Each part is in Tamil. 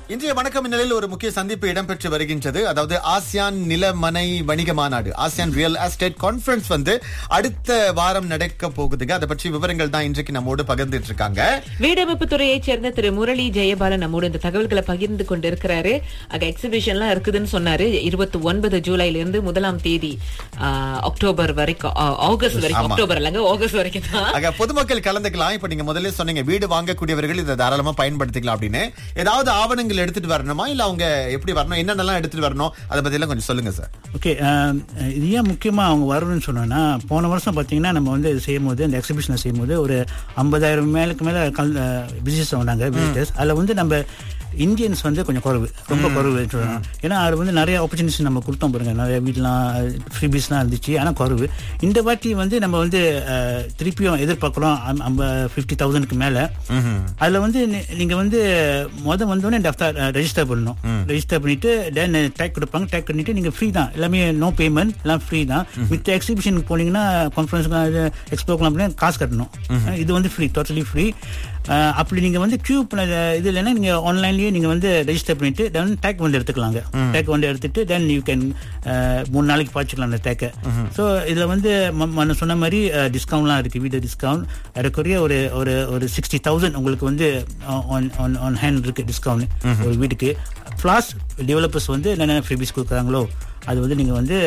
இன்றைய வணக்கம் நிலையில் ஒரு முக்கிய சந்திப்பு இடம்பெற்று வருகின்றது அதாவது ஆசியான் நிலமனை வணிக மாநாடு ஆசியான் ரியல் எஸ்டேட் கான்ஃபரன்ஸ் வந்து அடுத்த வாரம் நடக்க போகுதுங்க அதை பற்றி விவரங்கள் தான் இன்றைக்கு நம்மோடு பகிர்ந்துட்டு இருக்காங்க வீடமைப்பு துறையைச் சேர்ந்த திரு முரளி ஜெயபாலன் நம்மோடு இந்த தகவல்களை பகிர்ந்து கொண்டு இருக்கிறாரு அங்க எக்ஸிபிஷன்லாம் இருக்குதுன்னு சொன்னாரு இருபத்தி ஒன்பது ஜூலைல இருந்து முதலாம் தேதி ஆ, அக்டோபர் வரைக்கும் ஆ, ஆகஸ்ட் வரைக்கும் ஆமா. அக்டோபர் இல்லங்க ஆகஸ்ட் வரைக்கும் தான் ஆக பொதுமக்கள் கலந்துக்கலாம் இப்ப நீங்க முதல்ல சொன்னீங்க வீடு வாங்கக்கூடியவர்கள் இதை தாராளமா பயன்படுத்திக்கலாம் அப்படின்னு ஏதாவது ஆவணங்கள் எடுத்துட்டு வரணுமா இல்ல அவங்க எப்படி வரணும் என்னென்னலாம் எடுத்துட்டு வரணும் அதை பத்தி எல்லாம் கொஞ்சம் சொல்லுங்க சார் ஓகே இது ஏன் முக்கியமாக அவங்க வரணும்னு சொன்னோன்னா போன வருஷம் பார்த்தீங்கன்னா நம்ம வந்து இது செய்யும்போது இந்த எக்ஸிபிஷனை செய்யும்போது ஒரு ஐம்பதாயிரம் மேலுக்கு மேலே கல் விசிட்டர்ஸ் வந்தாங்க விசிட்டர்ஸ் அதில் வந்து நம்ம இந்தியன்ஸ் வந்து கொஞ்சம் குறைவு ரொம்ப குறைவு சொல்லலாம் ஏன்னா அது வந்து நிறைய ஆப்பர்ச்சுனிட்டிஸ் நம்ம கொடுத்தோம் பாருங்க நிறைய வீட்லாம் ஃப்ரீபீஸ்லாம் இருந்துச்சு ஆனால் குறைவு இந்த வாட்டி வந்து நம்ம வந்து அஹ், திருப்பியும் எதிர்பார்க்குறோம் ஐம்ப ஃபிஃப்டி தௌசண்ட்க்கு மேலே அதில் வந்து நீ- நீங்க வந்து மொதல் வந்தோடனே டெஃப்டார் ரெஜிஸ்டர் பண்ணணும் ரெஜிஸ்டர் பண்ணிட்டு தென் டேக் கொடுப்பாங்க டேக் பண்ணிட்டு நீங்க ஃப்ரீ தான் எல்லாமே நோ பேமெண்ட் எல்லாம் ஃப்ரீ தான் மித்த எக்ஸிபிஷனுக்கு போனீங்கன்னா கான்ஃபரன்ஸ்க்கு எக்ஸ்போக்கெல்லாம் போனீங்கன்னா காசு கட்டணும் இது வந்து ஃப்ரீ டோட்டலி ஃப்ரீ அப்படி நீங்க வந்து கியூ பண்ண இது இல்லைன்னா நீங்க ஆன்லைன்லயே நீங்க வந்து ரெஜிஸ்டர் பண்ணிட்டு தென் டேக் வந்து எடுத்துக்கலாங்க டேக் வந்து எடுத்துட்டு தென் யூ கேன் மூணு நாளைக்கு பாய்ச்சிக்கலாம் அந்த டேக்கை ஸோ இதுல வந்து ம- ம- நான் சொன்ன மாதிரி டிஸ்கவுண்ட்லாம் இருக்கு வீடியோ டிஸ்கவுண்ட் ஏறக்குறைய ஒரு ஒரு ஒரு சிக்ஸ்டி தௌசண்ட் உங்களுக்கு வந்து ஆன் ஆன் ஹேண்ட் இருக்கு டிஸ்கவுண்ட் ஒரு வீட்டுக்கு ப்ளாஸ் டெவலப்பர்ஸ் வந்து என்னென்ன ஃப்ரீபீஸ் கொடுக்குறாங்களோ அது வந்து நீங்க வந்து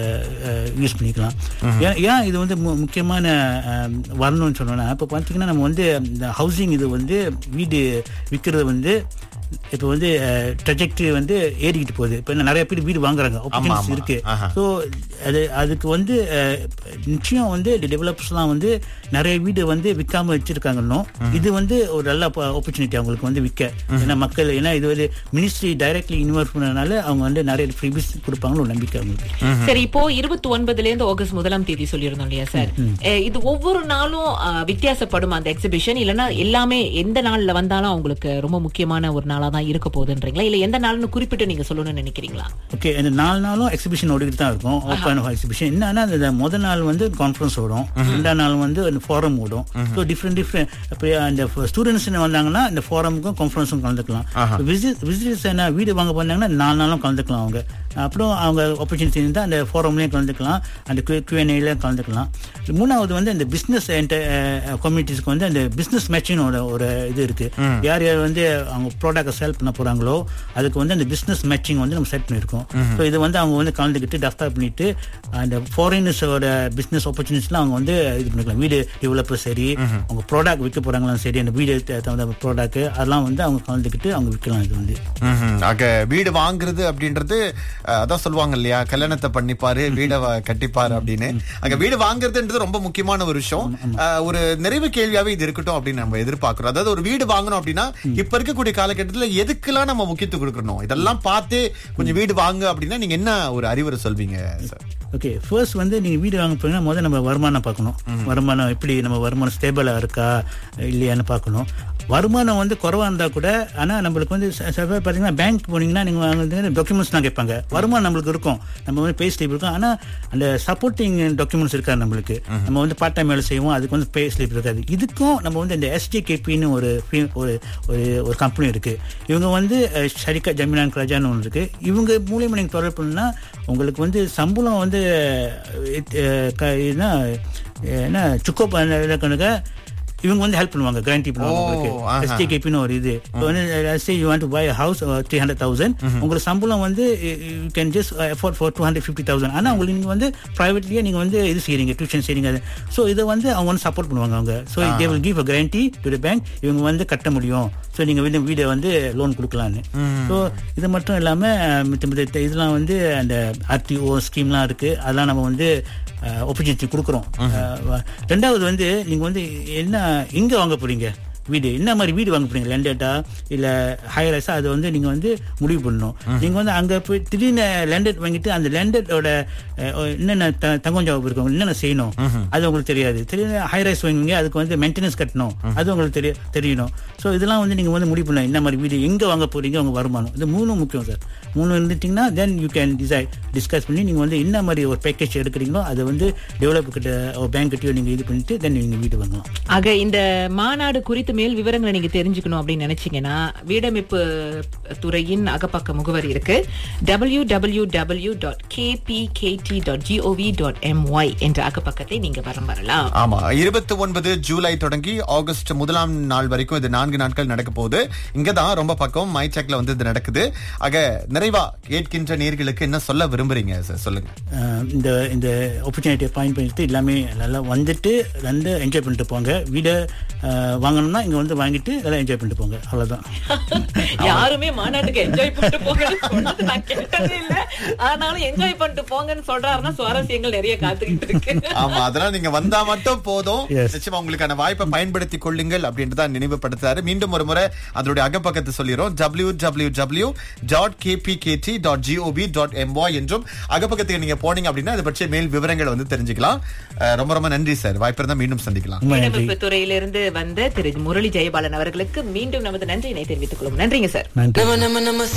யூஸ் பண்ணிக்கலாம் ஏன் ஏன் இது வந்து மு- முக்கியமான அஹ், வரணும்னு சொன்னோன்னா இப்போ பார்த்தீங்கன்னா நம்ம வந்து இந்த ஹவுசிங் இது வந்து வீடு விற்கிறது வந்து இப்போ வந்து ட்ரெஜெக்டரி வந்து ஏறிக்கிட்டு போகுது இப்போ நிறைய பேர் வீடு வாங்குறாங்க ஆப்பர்ச்சுனிட்டிஸ் ஆமா. இருக்கு ஆஹா. ஸோ அது அதுக்கு வந்து அஹ், நிச்சயம் வந்து டெவலப்பர்ஸ்லாம் வந்து நிறைய வீடு வந்து விற்காம வச்சிருக்காங்கன்னு இது வந்து ஒரு நல்ல ஆப்பர்ச்சுனிட்டி அவங்களுக்கு வந்து விற்க ஏன்னா மக்கள் ஏன்னா இது வந்து மினிஸ்ட்ரி டைரக்ட்லி இன்வெஸ்ட் பண்ணனால அவங்க வந்து நிறைய ஃப்ரீபிஸ் கொடுப்பாங்கன்னு ஒரு நம்பிக்கை அவங்களுக்கு சரி இப்போ இருபத்தி ஒன்பதுல இருந்து ஆகஸ்ட் முதலாம் தேதி சொல்லியிருந்தோம் இல்லையா சார் அஹ், இது ஒவ்வொரு நாளும் அஹ், வித்தியாசப்படும் அந்த எக்ஸிபிஷன் இல்லைன்னா எல்லாமே எந்த நாள்ல வந்தாலும் அவங்களுக்கு ரொம்ப முக்கியமான ஒரு நாளா தான் இருக்க போகுதுன்றீங்களா இல்ல எந்த நாள்னு குறிப்பிட்டு நீங்க சொல்லணும்னு நினைக்கிறீங்களா ஓகே இந்த நாலு நாளும் எக்ஸிபிஷன் ஓடிக்கிட்டு தான் இருக்கும் ஓப்பன் எக்ஸிபிஷன் என்னன்னா அந்த முதல் நாள் வந்து கான்ஃபரன்ஸ் ஓடும் ரெண்டாம் நாள் வந்து அந்த ஃபாரம் ஓடும் ஸோ டிஃப்ரெண்ட் டிஃப்ரெண்ட் இப்போ அந்த ஸ்டூடெண்ட்ஸ் வந்தாங்கன்னா இந்த ஃபாரமுக்கும் கான்ஃபரன்ஸும் கலந்துக்கலாம் விசிட்டர்ஸ் என்ன வீடு வாங்க போனாங்கன்னா நாலு நாளும் கலந்துக்கலாம் அவங்க அப்புறம் அவங்க ஆப்பர்ச்சுனிட்டி இருந்தால் அந்த ஃபாரம்லேயும் கலந்துக்கலாம் அந்த கியூஎன்ஏலையும் கலந்துக்கலாம் மூணாவது வந்து அந்த பிஸ்னஸ் கம்யூனிட்டிஸ்க்கு வந்து அந்த பிஸ்னஸ் மேட்சிங் ஒரு இது இருக்கு யார் யார் வந்து அவங்க ப்ராடக்ட் செல் பண்ண போறாங்களோ அதுக்கு வந்து அந்த பிஸ்னஸ் மேட்சிங் வந்து நம்ம செட் பண்ணியிருக்கோம் ஸோ இது வந்து அவங்க வந்து கலந்துக்கிட்டு டஃப்டார் பண்ணிட்டு அந்த ஃபாரினர்ஸோட பிஸ்னஸ் ஆப்பர்ச்சுனிட்டிஸ்லாம் அவங்க வந்து இது பண்ணிக்கலாம் வீடு டெவலப்பர் சரி அவங்க ப்ராடக்ட் விற்க போறாங்களாம் சரி அந்த வீடு தகுந்த ப்ராடக்ட் அதெல்லாம் வந்து அவங்க கலந்துக்கிட்டு அவங்க விற்கலாம் இது வந்து ம்ஹும். ஆக வீடு வாங்குறது அப்படின்றது அஹ், அதான் சொல்லுவாங்க இல்லையா கல்யாணத்தை பண்ணிப்பாரு வீடை வ- கட்டிப்பாரு அப்படின்னு அங்க வீடு வாங்குறதுன்றது ரொம்ப முக்கியமான ஒரு விஷயம் அஹ், ஒரு நிறைவு கேள்வியாவே இது இருக்கட்டும் அப்படின்னு நம்ம எதிர்பார்க்கிறோம் அதாவது ஒரு வீடு வாங்கணும் அப்படின்னா இப்ப இருக்கக்கூடிய காலகட்டத்துல எதுக்கெல்லாம் நம்ம முக்கியத்துவம் கொடுக்கணும் இதெல்லாம் பார்த்து கொஞ்சம் வீடு வாங்க அப்படின்னா நீங்க என்ன ஒரு அறிவுரை சொல்வீங்க சார் ஓகே ஃபர்ஸ்ட் வந்து நீங்க வீடு வாங்க போனீங்கன்னா முதல்ல நம்ம வருமானம் பார்க்கணும் வருமானம் எப்படி நம்ம வருமானம் ஸ்டேபிளா இருக்கா இல்லையான்னு பார்க்கணும் வருமானம் வந்து குறைவா இருந்தா கூட ஆனா நம்மளுக்கு வந்து ச- சில பேர் பாத்தீங்கன்னா பேங்க் போனீங்கன்னா நீங்க வாங்குறது டாக்குமெண்ட்ஸ்லாம் கேட்பாங்க வருமானம் நம்மளுக்கு இருக்கும் நம்ம வந்து பே ஸ்லிப் இருக்கும் ஆனா அந்த சப்போர்ட்டிங் டாக்குமெண்ட்ஸ் இருக்காது நம்மளுக்கு நம்ம வந்து பார்ட் டைம் வேலை செய்வோம் அதுக்கு வந்து பே ஸ்லிப் இருக்காது இதுக்கும் நம்ம வந்து இந்த எஸ்டிகேபின்னு ஒரு free- ஒரு ஒரு ஒரு கம்பெனி இருக்கு இவங்க வந்து அஹ், ஷரிகா ஜமீனான் கிராஜான்னு ஒன்று இருக்கு இவங்க மூலியமா நீங்க தொடர்பு பண்ணா உங்களுக்கு வந்து சம்பளம் வந்து அஹ், அஹ், க- என்ன என்ன சுக்கோ கணக்க இவங்க வந்து ஹெல்ப் பண்ணுவாங்க கேரண்டி பண்ணுவாங்க ஓ, உங்களுக்கு ஆஹா. எஸ்டிகேபின்னு ஒரு இது இப்போ வந்து say you want to buy house three hundred thousand உங்களுக்கு சம்பளம் வந்து you can just afford for two hundred fifty thousand ஆனால் உங்களுக்கு நீங்கள் வந்து ப்ரைவேட்லேயே நீங்கள் வந்து இது செய்றீங்க டியூஷன் செய்றீங்க ஸோ இதை வந்து அவங்க வந்து சப்போர்ட் பண்ணுவாங்க அவங்க so they will give a guarantee to the bank இவங்க வந்து கட்ட முடியும் ஸோ நீங்கள் வந்து வீடை வந்து லோன் கொடுக்கலான்னு ஸோ இது மட்டும் இல்லாமல் மித்த மித்த இதெல்லாம் வந்து அந்த ஆர்டிஓ ஸ்கீம்லாம் இருக்குது அதெல்லாம் நம்ம வந்து ஆப்பர்ச்சுனிட்டி கொடுக்குறோம் அஹ், ரெண்டாவது வந்து நீங்கள் வந்து என்ன எங்கே வாங்க போறீங்க வீடு என்ன மாதிரி வீடு வாங்க போறீங்க லேண்டடா இல்ல ஹைரைஸா அது வந்து நீங்க வந்து முடிவு பண்ணணும் நீங்க வந்து அங்க போய் திடீர்னு லேண்டட் வாங்கிட்டு அந்த லேண்டடோட என்னென்ன த- தங்கம் ஜாப் இருக்கும் என்னென்ன செய்யணும் அது உங்களுக்கு தெரியாது திடீர்னு ஹைரைஸ் வாங்குவீங்க அதுக்கு வந்து மெயின்டெனன்ஸ் கட்டணும் அது உங்களுக்கு தெரிய தெரியணும் ஸோ இதெல்லாம் வந்து நீங்க வந்து முடிவு பண்ணலாம் என்ன மாதிரி வீடு எங்க வாங்க போறீங்க உங்க வருமானம் இது மூணும் முக்கியம் சார் மூணு இருந்துட்டீங்கன்னா then you can decide discuss பண்ணி நீங்க வந்து என்ன மாதிரி ஒரு பேக்கேஜ் எடுக்கிறீங்களோ அதை வந்து டெவலப் கிட்ட பேங்க் கிட்டயோ நீங்க இது பண்ணிட்டு தென் நீங்க வீடு வாங்கலாம் ஆக இந்த மாநாடு குறித்து குறித்து மேல் விவரங்களை நீங்க தெரிஞ்சுக்கணும் அப்படின்னு நினைச்சீங்கன்னா வீடமைப்பு துறையின் அகப்பக்க முகவரி இருக்கு W W W dot KPKT dot GOV dot MY என்ற அகப்பக்கத்தை நீங்க வரம் வரலாம் ஆமா இருபத்தி ஒன்பது ஜூலை தொடங்கி ஆகஸ்ட் முதலாம் நாள் வரைக்கும் இது நான்கு நாட்கள் நடக்க போகுது இங்கதான் ரொம்ப பக்கம் மைச்செக்ல வந்து இது நடக்குது ஆக நிறைவா கேட்கின்ற நேர்களுக்கு என்ன சொல்ல விரும்புறீங்க சார் சொல்லுங்க அஹ் இந்த இந்த ஆப்பர்ச்சுனிட்டியை பாயிண்ட் பண்ணிட்டு எல்லாமே நல்லா வந்துட்டு வந்து என்ஜாய் பண்ணிட்டு போங்க வீடை அஹ், வாங்கணும்னா இங்க வந்து வாங்கிட்டு நல்லா என்ஜாய் பண்ணிட்டு போங்க அவ்வளவுதான் யாருமே மாநாட்டுக்கு என்ஜாய் பண்ணிட்டு போங்கன்னு சொன்னது நான் கேட்டதே இல்ல ஆனாலும் என்ஜாய் பண்ணிட்டு போங்கன்னு சொல்றாருன்னா சுவாரஸ்யங்கள் நிறைய காத்துக்கிட்டு இருக்கு ஆமா அதனால நீங்க வந்தா மட்டும் போதும் Yes. நிச்சயமா உங்களுக்கான வாய்ப்பை பயன்படுத்தி கொள்ளுங்கள் அப்படின்ட்டு தான் நினைவுபடுத்துறாரு மீண்டும் ஒரு முறை அதனுடைய அகப்பக்கத்தை சொல்லிடுறோம் W W W dot KPKT dot GOV dot MY என்றும் அகப்பக்கத்துக்கு நீங்க போனீங்க அப்படின்னா அதை பற்றிய மேல் விவரங்களை வந்து தெரிஞ்சுக்கலாம் அஹ் ரொம்ப ரொம்ப நன்றி சார் வாய்ப்பு இருந்தா மீண்டும் சந்திக்கலாம் ரொம்ப நன்றி வீடமைப்பு துறையிலிருந்து வந்த திரு முரளி ஜெயபாலன் அவர்களுக்கு மீண்டும் நமது நன்றியினை தெரிவித்துக் கொள்ளும் நன்றிங்க சார் நன்றி நம்ம நம்ம நம்ம